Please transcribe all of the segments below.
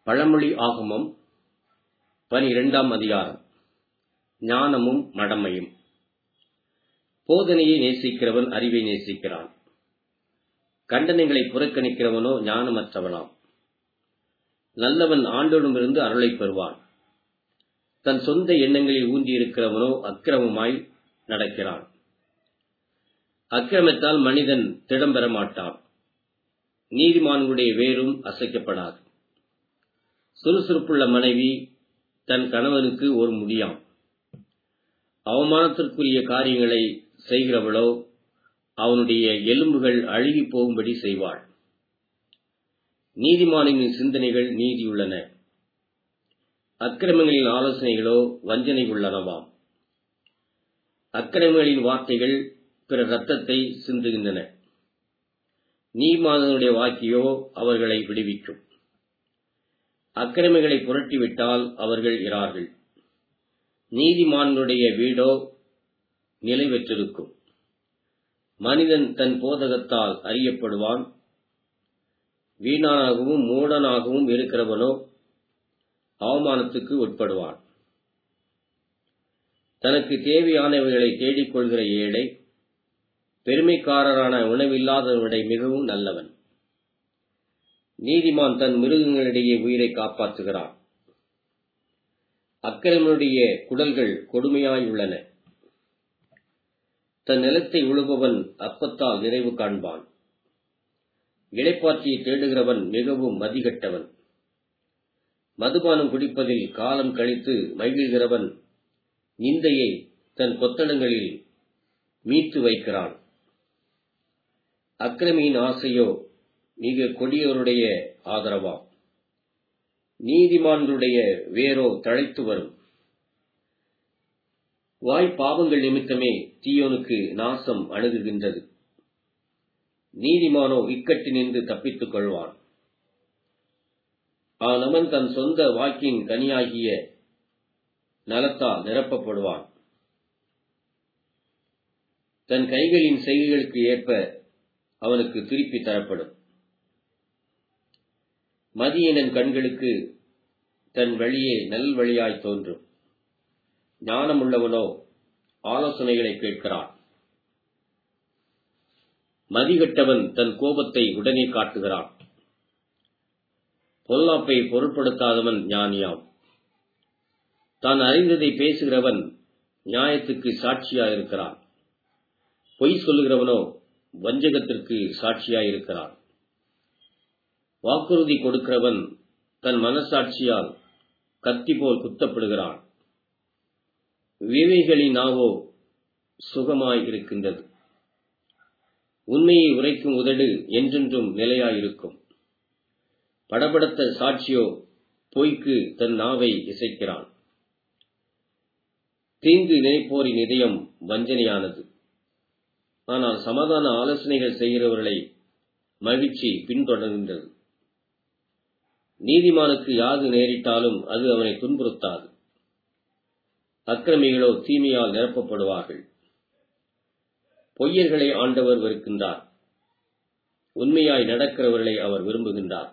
பழமொழி ஆகமம் பனிரெண்டாம் அதிகாரம் ஞானமும் மடமையும் போதனையை நேசிக்கிறவன் அறிவை நேசிக்கிறான் கண்டனங்களை புறக்கணிக்கிறவனோ ஞானமற்றவனாம் நல்லவன் ஆண்டோடமிருந்து அருளைப் பெறுவான் தன் சொந்த எண்ணங்களில் ஊன்றியிருக்கிறவனோ அக்கிரமமாய் நடக்கிறான் அக்கிரமத்தால் மனிதன் திடம் பெற மாட்டான் நீதிமான்களுடைய வேரும் அசைக்கப்படாது சுறுசுறுப்புள்ள மனைவி தன் கணவனுக்கு ஒரு முடியாம் அவமானத்திற்குரிய காரியங்களை செய்கிறவளோ அவனுடைய எலும்புகள் அழுகி போகும்படி செய்வாள் நீதிமானின் சிந்தனைகள் நீதியுள்ளன அக்கிரமங்களின் ஆலோசனைகளோ வஞ்சனை உள்ளனவாம் அக்கிரமங்களின் வார்த்தைகள் பிற ரத்தத்தை சிந்துகின்றன நீதிமானனுடைய வாக்கியோ அவர்களை விடுவிக்கும் அக்கிரமைகளை புரட்டிவிட்டால் அவர்கள் இறார்கள் நீதிமான்களுடைய வீடோ நிலை பெற்றிருக்கும் மனிதன் தன் போதகத்தால் அறியப்படுவான் வீணானாகவும் மூடனாகவும் இருக்கிறவனோ அவமானத்துக்கு உட்படுவான் தனக்கு தேவையானவைகளை தேடிக்கொள்கிற ஏழை பெருமைக்காரரான உணவில்லாதவனை மிகவும் நல்லவன் நீதிமான் தன் மிருகங்களிடையே உயிரை காப்பாற்றுகிறான் அக்கிரமனுடைய குடல்கள் கொடுமையாய் உள்ளன தன் நிலத்தை உழுபவன் அப்பத்தால் நிறைவு காண்பான் இளைப்பாற்றியை தேடுகிறவன் மிகவும் மதிகட்டவன் மதுபானம் குடிப்பதில் காலம் கழித்து மகிழ்கிறவன் நிந்தையை தன் கொத்தளங்களில் மீட்டு வைக்கிறான் அக்கிரமியின் ஆசையோ மிக கொடியோருடைய ஆதரவாம் நீதிமான்களுடைய வேரோ தழைத்து வரும் வாய் பாவங்கள் நிமித்தமே தீயோனுக்கு நாசம் அணுகுகின்றது நீதிமானோ இக்கட்டினின்று தப்பித்துக் கொள்வான் அவனவன் தன் சொந்த வாக்கின் கனியாகிய நலத்தால் நிரப்பப்படுவான் தன் கைகளின் செய்கைகளுக்கு ஏற்ப அவனுக்கு திருப்பி தரப்படும் மதியனன் கண்களுக்கு தன் வழியே நல் வழியாய் தோன்றும் ஞானமுள்ளவனோ ஆலோசனைகளை கேட்கிறான் மதிகட்டவன் தன் கோபத்தை உடனே காட்டுகிறான் பொல்லாப்பை பொருட்படுத்தாதவன் ஞானியாம் தான் அறிந்ததை பேசுகிறவன் நியாயத்துக்கு சாட்சியாயிருக்கிறான் பொய் சொல்லுகிறவனோ வஞ்சகத்திற்கு சாட்சியாயிருக்கிறான் வாக்குறுதி கொடுக்கிறவன் தன் மனசாட்சியால் கத்தி போல் குத்தப்படுகிறான் விவேகளின் நாவோ சுகமாய் இருக்கின்றது உண்மையை உரைக்கும் உதடு என்றென்றும் நிலையாயிருக்கும் படபடத்த சாட்சியோ பொய்க்கு தன் நாவை இசைக்கிறான் தீங்கு நினைப்போரின் இதயம் வஞ்சனையானது ஆனால் சமாதான ஆலோசனைகள் செய்கிறவர்களை மகிழ்ச்சி பின்தொடர்கின்றது நீதிமானுக்கு யாது நேரிட்டாலும் அது அவனை துன்புறுத்தாது அக்கிரமிகளோ தீமையால் நிரப்பப்படுவார்கள் பொய்யர்களை ஆண்டவர் வெறுக்கின்றார் உண்மையாய் நடக்கிறவர்களை அவர் விரும்புகின்றார்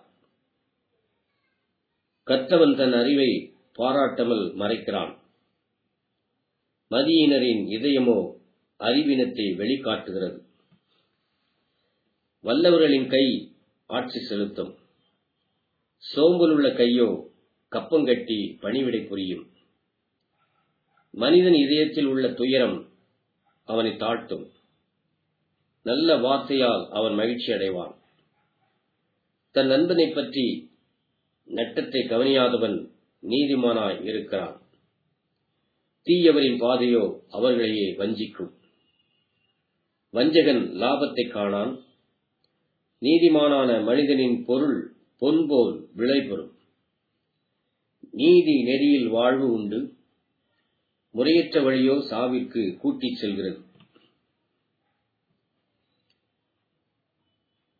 கற்றவன் தன் அறிவை பாராட்டாமல் மறைக்கிறான் மதியினரின் இதயமோ அறிவினத்தை வெளிக்காட்டுகிறது வல்லவர்களின் கை ஆட்சி செலுத்தும் சோம்பலுள்ள கையோ கப்பங்கட்டி பணிவிடை புரியும் மனிதன் இதயத்தில் உள்ள துயரம் அவனை தாழ்த்தும் நல்ல வார்த்தையால் அவன் மகிழ்ச்சி அடைவான் தன் நண்பனை பற்றி நட்டத்தை கவனியாதவன் நீதிமானாய் இருக்கிறான் தீயவரின் பாதையோ அவர்களையே வஞ்சிக்கும் வஞ்சகன் லாபத்தை காணான் நீதிமானான மனிதனின் பொருள் பொன்போல் விளை பெறும் நீதி நெறியில் வாழ்வு உண்டு முறையற்ற வழியோ சாவிற்கு கூட்டிச் செல்கிறது